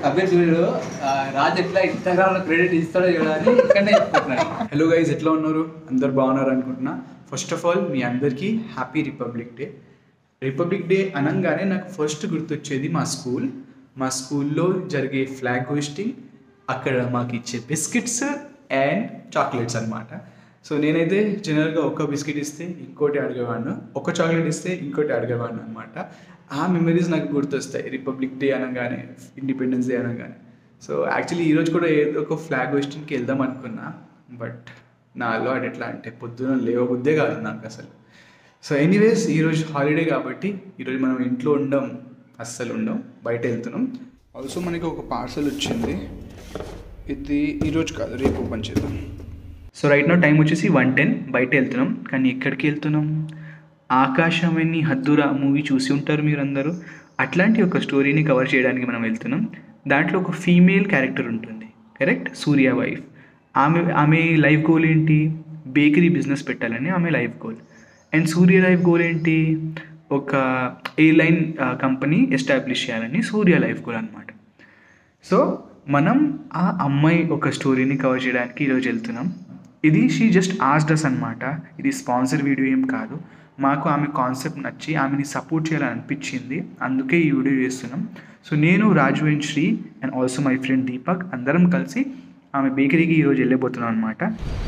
అభ్యర్ చూడు రాజ్ ఎట్లా ఇన్స్టాగ్రామ్ లో క్రెడిట్ ఇస్తాడో చూడాలని ఇక్కడనే చెప్పుకుంటున్నాడు హలో గైజ్ ఎట్లా ఉన్నారు అందరు బాగున్నారు అనుకుంటున్నా ఫస్ట్ ఆఫ్ ఆల్ మీ అందరికీ happy Republic Day Republic Day అనగానే నాకు ఫస్ట్ గుర్తొచ్చేది మా స్కూల్ మా స్కూల్లో జరిగే ఫ్లాగ్ హోస్టింగ్ అక్కడ మాకు ఇచ్చే బిస్కెట్స్ అండ్ చాక్లెట్స్ అన్నమాట సో నేనైతే జనరల్గా ఒక బిస్కెట్ ఇస్తే ఇంకోటి అడిగేవాడిను ఒక చాక్లెట్ ఇస్తే ఇంకోటి అడిగేవాడిను అనమాట ఆ మెమరీస్ నాకు గుర్తొస్తాయి రిపబ్లిక్ డే అనగానే ఇండిపెండెన్స్ డే అనగానే సో యాక్చువల్లీ ఈరోజు కూడా ఏదో ఒక ఫ్లాగ్ హోస్టింగ్కి వెళ్దాం అనుకున్నా బట్ నా అలవాటు ఎట్లా అంటే పొద్దున లేవబుద్దే కాదు నాకు అసలు సో ఎనీవేస్ ఈరోజు హాలిడే కాబట్టి ఈరోజు మనం ఇంట్లో ఉండం అస్సలు ఉండం బయట వెళ్తున్నాం ఆల్సో మనకి ఒక పార్సల్ వచ్చింది ఇది ఈరోజు కాదు రేపు ఓపెన్ చేద్దాం సో రైట్ నో టైం వచ్చేసి వన్ టెన్ బయట వెళ్తున్నాం కానీ ఎక్కడికి వెళ్తున్నాం ఆకాశమని హద్దురా మూవీ చూసి ఉంటారు మీరందరూ అట్లాంటి ఒక స్టోరీని కవర్ చేయడానికి మనం వెళ్తున్నాం దాంట్లో ఒక ఫీమేల్ క్యారెక్టర్ ఉంటుంది కరెక్ట్ సూర్య వైఫ్ ఆమె ఆమె లైఫ్ గోల్ ఏంటి బేకరీ బిజినెస్ పెట్టాలని ఆమె life goal and Surya life goal ఏంటి ఒక ఎయిర్లైన్ కంపెనీ ఎస్టాబ్లిష్ చేయాలని సూర్య లైఫ్ గోల్ అనమాట సో మనం ఆ అమ్మాయి ఒక స్టోరీని కవర్ చేయడానికి ఈరోజు వెళ్తున్నాం ఇది షీ జస్ట్ ఆస్డ్ అస్ అనమాట ఇది స్పాన్సర్ వీడియో ఏం కాదు మాకు ఆమె కాన్సెప్ట్ నచ్చి ఆమెని సపోర్ట్ చేయాలని అనిపించింది అందుకే ఈ వీడియో చేస్తున్నాం సో నేను Raju and Sri and also my friend Deepak అందరం కలిసి ఆమె బేకరీకి ఈరోజు వెళ్ళిపోతున్నాం అనమాట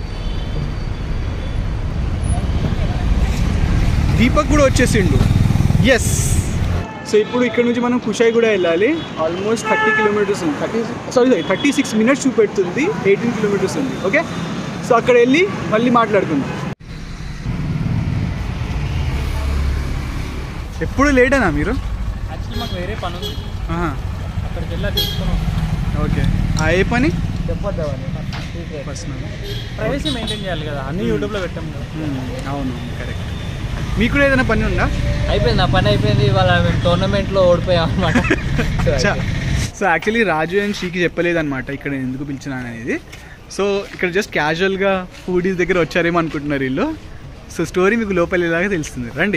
దీపక్ కూడా వచ్చేసిండు ఎస్ సో ఇప్పుడు ఇక్కడ నుంచి మనం కుషాయి కూడా వెళ్ళాలి ఆల్మోస్ట్ థర్టీ కిలోమీటర్స్ ఉంది thirty sorry sorry thirty six minutes చూపెడుతుంది ఎయిటీన్ కిలోమీటర్స్ ఉంది ఓకే సో అక్కడ వెళ్ళి మళ్ళీ మాట్లాడుకుందాం ఎప్పుడు లేటేనా మీరు యాక్చువల్లీ మాకు వేరే పని ఉంది ఆహా, అక్కడికి వెళ్ళా తీసుకున్నాం ఓకే ఆ ఏ పని చెప్పొద్దు పర్సనల్ ప్రైవసీ మెయింటైన్ చేయాలి కదా అన్ని యూట్యూబ్లో పెట్టాం కదా అవును కరెక్ట్ మీకు కూడా ఏదైనా పని ఉందా అయిపోయింది నా పని అయిపోయింది ఇవాళ మేము టోర్నమెంట్లో ఓడిపోయాం అనమాట సో యాక్చువల్లీ రాజు అండ్ శ్రీకి చెప్పలేదన్నమాట ఇక్కడ నేను ఎందుకు పిలిచిన అనేది సో ఇక్కడ జస్ట్ క్యాజువల్గా ఫుడీస్ దగ్గర వచ్చారేమో అనుకుంటున్నారు వీళ్ళు సో స్టోరీ మీకు లోపల వెళ్ళేలాగా తెలుస్తుంది రండి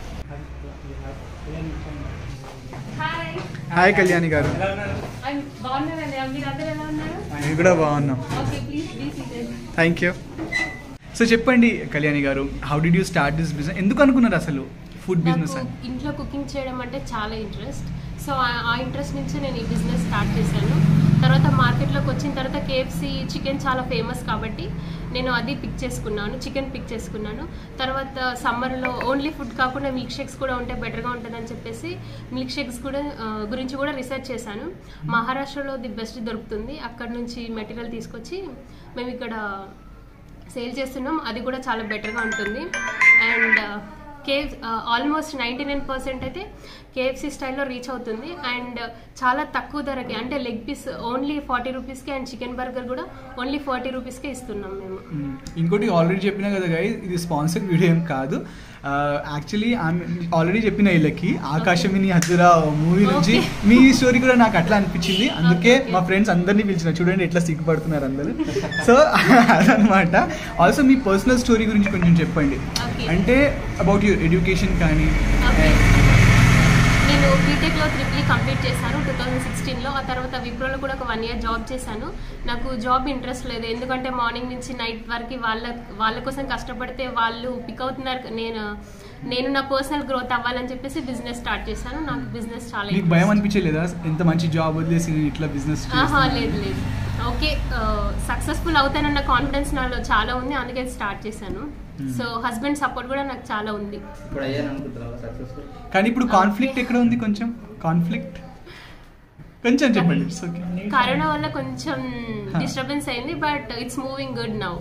హాయ్ హాయ్ కళ్యాణి గారు I'm బాగున్నానండి మీరందరూ ఎలా ఉన్నారు మేము కూడా బాగున్నాం okay please be seated thank you so చెప్పండి Kalyani garu how did you start this business ఎందుకు అనుకున్నారు అసలు ఫుడ్ బిజినెస్ నాకు అని ఇంట్లో కుకింగ్ చేయడం అంటే చాలా ఇంట్రెస్ట్ సో ఆ- ఆ ఇంట్రెస్ట్ నుంచి నేను ఈ బిజినెస్ స్టార్ట్ చేశాను తర్వాత మార్కెట్లోకి వచ్చిన తర్వాత కేఎఫ్సి చికెన్ చాలా ఫేమస్ కాబట్టి నేను అది పిక్ చేసుకున్నాను చికెన్ పిక్ చేసుకున్నాను తర్వాత సమ్మర్లో ఓన్లీ ఫుడ్ కాకుండా మిల్క్ షేక్స్ కూడా ఉంటే బెటర్గా ఉంటుందని చెప్పేసి మిల్క్ షేక్స్ కూడా ఆ, గురించి కూడా రీసెర్చ్ చేశాను మహారాష్ట్రలో ది బెస్ట్ దొరుకుతుంది అక్కడ నుంచి మెటీరియల్ తీసుకొచ్చి మేము ఇక్కడ సేల్ చేస్తున్నాం అది కూడా చాలా బెటర్గా ఉంటుంది and KF almost ninety nine percent అయితే కేఎఫ్సి స్టైల్లో రీచ్ అవుతుంది అండ్ చాలా తక్కువ ధరకి అంటే లెగ్ పీస్ ఓన్లీ ఫార్టీ రూపీస్కి అండ్ చికెన్ బర్గర్ కూడా ఓన్లీ ఫార్టీ రూపీస్కే ఇస్తున్నాం మేము మ్మ్. ఇంకోటి ఆల్రెడీ చెప్పినా కదా గై ఇది స్పాన్సర్ వీడియో ఏం కాదు యాక్చువల్లీ ఆమె ఆల్రెడీ చెప్పిన వీళ్ళకి ఆకాశమిని హద్దురా మూవీ నుంచి మీ స్టోరీ కూడా నాకు అట్లా అనిపించింది అందుకే మా ఫ్రెండ్స్ అందరినీ పిలిచిన చూడండి ఎట్లా సిగ్గుపడుతున్నారు అందరూ సో అదనమాట ఆల్సో మీ పర్సనల్ స్టోరీ గురించి కొంచెం చెప్పండి Okay. అంటే అబౌట్ యువర్ ఎడ్యుకేషన్ కానీ Okay. నేను బీటెక్లో త్రిప్లీ కంప్లీట్ చేశాను టూ థౌజండ్ సిక్స్టీన్లో ఆ తర్వాత విప్రోలో కూడా ఒక వన్ ఇయర్ జాబ్ చేశాను నాకు జాబ్ ఇంట్రెస్ట్ లేదు ఎందుకంటే మార్నింగ్ నుంచి నైట్ వరకు వాళ్ళ వాళ్ళ కోసం కష్టపడితే వాళ్ళు పిక్ అవుతున్నారు నేను నేను నా పర్సనల్ గ్రోత్ అవ్వాలని చెప్పేసి బిజినెస్ స్టార్ట్ చేశాను నాకు బిజినెస్ చాలా మీకు భయం అనిపించలేదా ఎంత మంచి జాబ్ వదిలేసి నేను ఇట్లా బిజినెస్ ఆహా లేదు లేదు ఓకే సక్సెస్ఫుల్ అవుతానన్న కాన్ఫిడెన్స్ నాలో చాలా ఉంది అందుకే స్టార్ట్ చేశాను సో హస్బెండ్ సపోర్ట్ కూడా నాకు చాలా ఉంది ఇప్పుడు అయ్యాను అనుకుంటున్నావా సక్సెస్ఫుల్ కానీ ఇప్పుడు కాన్ఫ్లిక్ట్ ఎక్కడ ఉంది కొంచెం కాన్ఫ్లిక్ట్ కొంచెం చెప్పండి ఇట్స్ ఓకే కరోనా వల్ల కొంచెం డిస్టర్బెన్స్ అయింది but it's moving good now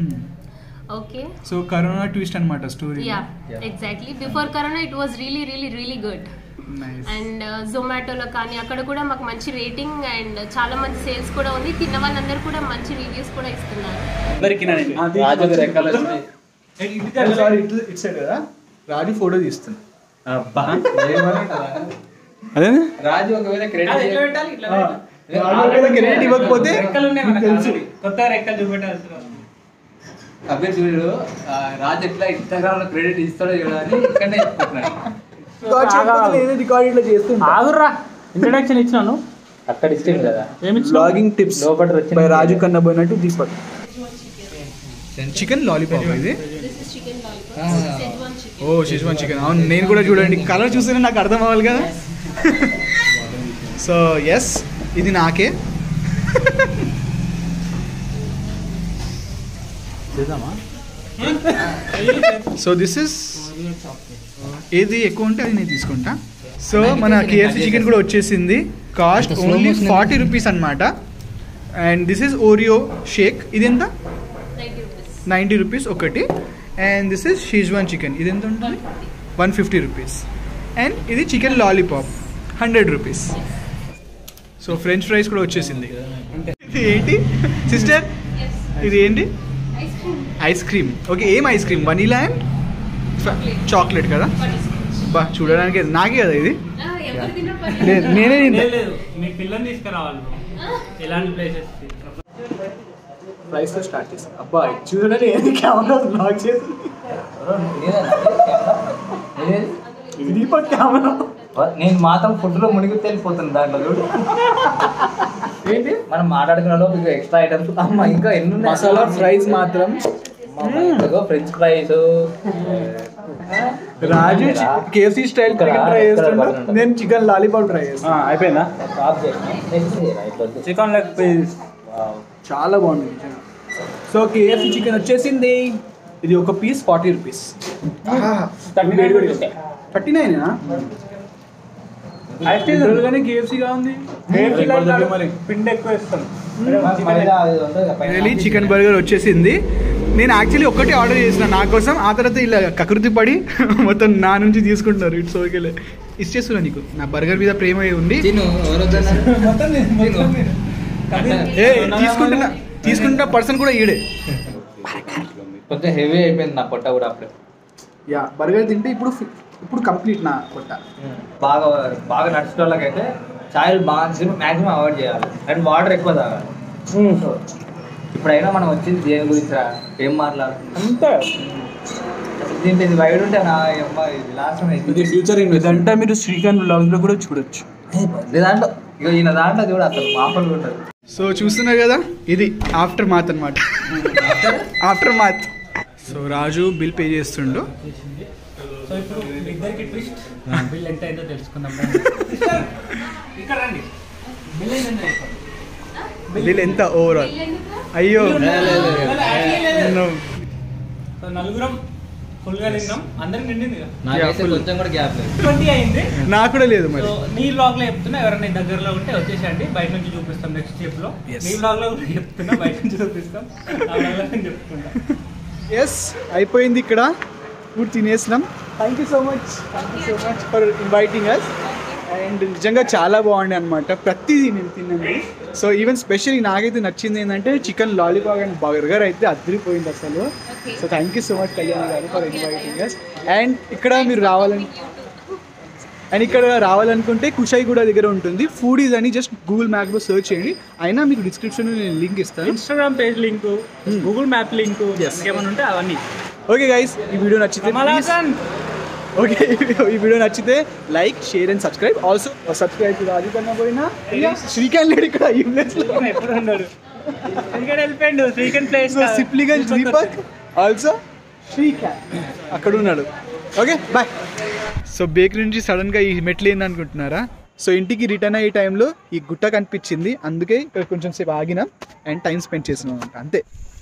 okay so corona twist అనమాట story yeah Yeah. Exactly before corona it was really really really good nice and జొమాటోలో కానీ అక్కడ కూడా మాకు మంచి రేటింగ్ అండ్ చాలా మంచి సేల్స్ కూడా ఉంది తిన్న వాళ్ళందరూ కూడా మంచి రివ్యూస్ కూడా ఇస్తున్నారు రాజు గారు ఎక్కడ వచ్చినాయి సారీ ఇటు ఇటు సైడ్ కదా రాజు ఫోటో తీస్తుంది అబ్బా ఏమనంటారా? అదే రాజు ఒకవేళ క్రెడిట్ పెట్టాలి ఇట్లా క్రెడిట్ ఇవ్వకపోతే రెక్కలు ఉన్నాయి మీకు మనకు తెలుసు already. కొత్త రెక్కలు చూపెట్టాల్సిన అభ్యర్ చూడు రాజు ఎట్లా ఇన్స్టాగ్రామ్ లో క్రెడిట్ ఇస్తాడో చూడాలని ఇక్కడనే చెప్పుకుంటున్నాడు రికార్డ్ చేయకపోతే నేనే రికార్డ్ ఇట్లా చేస్తుంటా ఆగుర్రా ఇంట్రడక్షన్ ఇచ్చినాను అక్కడ ఇచ్చింది కదా బ్లాగింగ్ టిప్స్ లోపల వచ్చింది బై రాజు కన్నబోయినట్టు దీపక్ చికెన్ లాలీపాప్ ఇది this is chicken lollipop schezwan chicken oh schezwan chicken అవును నేను కూడా చూడండి కలర్ చూస్తేనే నాకు అర్థం అవ్వాలి కదా సో ఎస్ ఇది నాకే సో దిస్ ఇస్ ఏది ఎక్కువ ఉంటే అది నేను తీసుకుంటా సో మన కేఎఫ్సి చికెన్ కూడా వచ్చేసింది కాస్ట్ అంత slow only motion forty rupees అనమాట and this is Oreo shake ఇది ఎంత నైంటీ రూపీస్ నైంటీ రూపీస్ ఒకటి and this is schezwan chicken ఇది ఎంత ఉంటుంది వన్ ఫిఫ్టీ రూపీస్ అండ్ ఇది chicken lollipop hundred rupees so French fries కూడా వచ్చేసింది ఇది ఏంటి సిస్టర్ ఇది ఏంటి ice cream ice cream okay ఏం ice cream vanilla and chocolate కదా బా చూడడానికి నాకే కదా ఇది ఎవరు తిన్న లే- నేనే తింటా లేదు మీ పిల్లని తీసుకురావాలి ఎలాంటి ప్లేసెస్ ఫ్రైస్ తో స్టార్ట్ చేస్తాం అబ్బా చూడండి ఏది కెమెరా బ్లాక్ చేసి దీపక్ కెమెరా నేను మాత్రం ఫుడ్ లో మునిగి వెళ్ళిపోతుంది దాంట్లో చూడు ఏంటి మనం మాట్లాడుకున్న లోపు ఇంకా ఎక్స్ట్రా ఐటమ్స్ అమ్మ ఇంకా ఎన్ని ఉన్నాయి మసాలా ఫ్రైస్ మాత్రం French fries Raju KFC style chicken try చేస్తున్నా నేను చికెన్ లాలీపాప్ ట్రై చేస్తాను అయిపోయిందా చికెన్ లెగ్ పీస్ చాలా బాగుంది నిజంగా. సో కేఎఫ్సి చికెన్ వచ్చేసింది ఇది ఒక piece forty rupees thirty nine కానీ కేఎఫ్సీగా ఉంది మరి పిండి ఎక్కువ ఇస్తాం రియలీ చికెన్ బర్గర్ వచ్చేసింది నేను యాక్చువల్లీ ఒక్కటే ఆర్డర్ చేసిన నా కోసం ఆ తర్వాత ఇలా కకృతి పడి మొత్తం నా నుంచి తీసుకుంటున్నారు ఇట్స్ ఓకేలే ఇచ్చేస్తున్నా నీకు నా బర్గర్ మీద ప్రేమ ఉంది తిను ఎవరు ఏ తీసుకుంటున్నా తీసుకుంటున్న పర్సన్ కూడా ఈడే కొంచెం హెవీ అయిపోయింది నా పొట్ట కూడా అప్పుడే యా బర్గర్ తింటే ఇప్పుడు ఫి- ఇప్పుడు కంప్లీట్ నా కొట్ట బాగా బాగా నడిచిన వాళ్ళకైతే ఛాయలు మాక్సిమం మాక్సిమం అవాయిడ్ చేయాలి అండ్ వాటర్ ఎక్కువ తాగాలి ఇప్పుడైనా మనం వచ్చింది దేని గురించి రా ఏం మాట్లాడుతున్నాం అంతే దీంట్లో ఇది వైడ్ ఉంటే నా అమ్మ ఇది లాస్ట్ ఇది ఫ్యూచర్ ఇదంతా మీరు శ్రీకాంత్ బ్లాగ్స్ లో కూడా చూడొచ్చు దాంట్లో ఇక ఈయన దాంట్లో చూడ అసలు మామూలుగా ఉంటుంది సో చూస్తున్నారు కదా ఇది ఆఫ్టర్ మాత్ అనమాట aftermath so Raju bill pay చేస్తుండు సో ఇప్పుడు మీ ఇద్దరికి ట్విస్ట్ బిల్ ఎంత అయిందో తెలుసుకుందాం ఇక్కడ రండి బిల్ ఎంత బిల్ ఎంత ఓవరాల్ అయ్యో No. సో నలుగురం ఫుల్ గా తిన్నాం అందరికి నిండింది నాకైతే full. కొంచెం కూడా గ్యాప్ లేదు ట్వంటీ అయింది నాకు కూడా లేదు మరి సో నీ బ్లాగ్ లో చెప్తున్నా ఎవరైనా దగ్గరలో ఉంటే వచ్చేసండి బయట నుంచి చూపిస్తాం నెక్స్ట్ స్టెప్ లో Yes. నీ బ్లాగ్ లో కూడా చెప్తున్నా బయట నుంచి చూపిస్తాం ఆ vlog లో నేను చెప్పుకుంటా ఎస్ అయిపోయింది ఇక్కడ ఫుడ్ తినేసినాం thank you so much thank you so much for inviting us and నిజంగా చాలా బాగుండే అనమాట ప్రతిదీ నేను తిన్నది సో ఈవెన్ స్పెషల్లీ నాకైతే నచ్చింది ఏంటంటే చికెన్ లాలీపాప్ అండ్ బర్గర్ అయితే అదిరిపోయింది అసలు so thank you so much Kalyan garu for inviting us and ఇక్కడ మీరు రావాలని అండ్ ఇక్కడ రావాలనుకుంటే కుషాయిగూడ దగ్గర ఉంటుంది ఫుడీస్ అని జస్ట్ గూగుల్ మ్యాప్లో సెర్చ్ చేయండి అయినా మీకు డిస్క్రిప్షన్లో నేను లింక్ ఇస్తాను Instagram page link Google map link Yes. ఇంకేమైనా ఉంటే అవన్నీ ఓకే గైస్ ఈ వీడియో నచ్చితే please- కమలాసన్ ఓకే ఈ వీడియో నచ్చితే like share and subscribe also subscribe Raju కన్నా పోయినా శ్రీకాంత్ లేడు ఇక్కడ ఈ ప్లేస్ లో ఎప్పుడు ఉన్నాడు ఇక్కడ వెళ్ళిపోయిండు Srikanth place so Sipligunj Deepak also Srikanth అక్కడ ఉన్నాడు ఓకే బాయ్ సో బేకరీ నుంచి సడన్ గా ఈ మెట్లు ఏంది అనుకుంటున్నారా సో ఇంటికి రిటర్న్ అయ్యే టైంలో ఈ గుట్ట కనిపించింది అందుకే ఇక్కడ కొంచెం సేపు ఆగినాం అండ్ టైం స్పెండ్ చేసినాం అనమాట అంతే